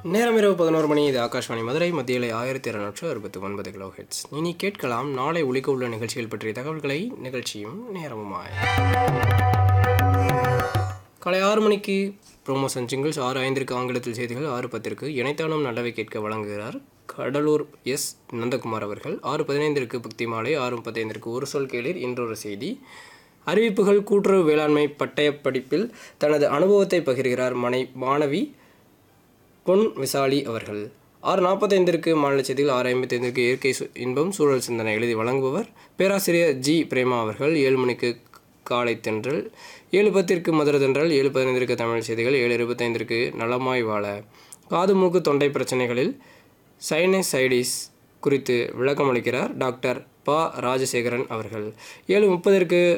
நேரம் இரவு பதினோரு மணி இது ஆகாஷ்வாணி மதுரை மத்தியிலே ஆயிரத்தி இருநூற்று அறுபத்தி ஒன்பது கிலோ ஹெட்ஸ் இனி கேட்கலாம் நாளை ஒலிக்க உள்ள நிகழ்ச்சிகள் பற்றிய தகவல்களை நிகழ்ச்சியும் நேரமுமாய் காலை ஆறு மணிக்கு ப்ரோமோஷன் ஜிங்கிள்ஸ் ஆறு ஐந்திற்கு ஆங்கிலத்தில் செய்திகள் ஆறு பத்திற்கு இணைத்தானும் நல்லவை கேட்க வழங்குகிறார் கடலூர் எஸ் நந்தகுமார் அவர்கள் ஆறு பதினைந்திற்கு பக்தி மாலை ஆறு முப்பத்தைந்திற்கு ஒரு சொல் கேளீர் இன்றொரு செய்தி அறிவிப்புகள் கூட்டுறவு வேளாண்மை பட்டயப் படிப்பில் தனது அனுபவத்தை பகிர்கிறார் மனை மாணவி பொன் விசாலி அவர்கள் ஆறு நாற்பத்தைந்திற்கு மாநில செய்திகள் ஆறு ஐம்பத்தைந்திற்கு இயற்கை சு- இன்பம் சூழல் சிந்தனை எழுதி வழங்குபவர் பேராசிரியர் ஜி பிரேமா அவர்கள் ஏழு மணிக்கு காலை தென்றல் ஏழு பத்திற்கு மதுரை தென்றல் ஏழு பதினைந்திற்கு தமிழ் செய்திகள் ஏழு இருபத்தைந்திற்கு நலமாய் வாழ காது மூக்கு தொண்டை பிரச்சனைகளில் சைனசைடிஸ் குறித்து விளக்கமளிக்கிறார் டாக்டர் ப ராஜசேகரன் அவர்கள் ஏழு முப்பதற்கு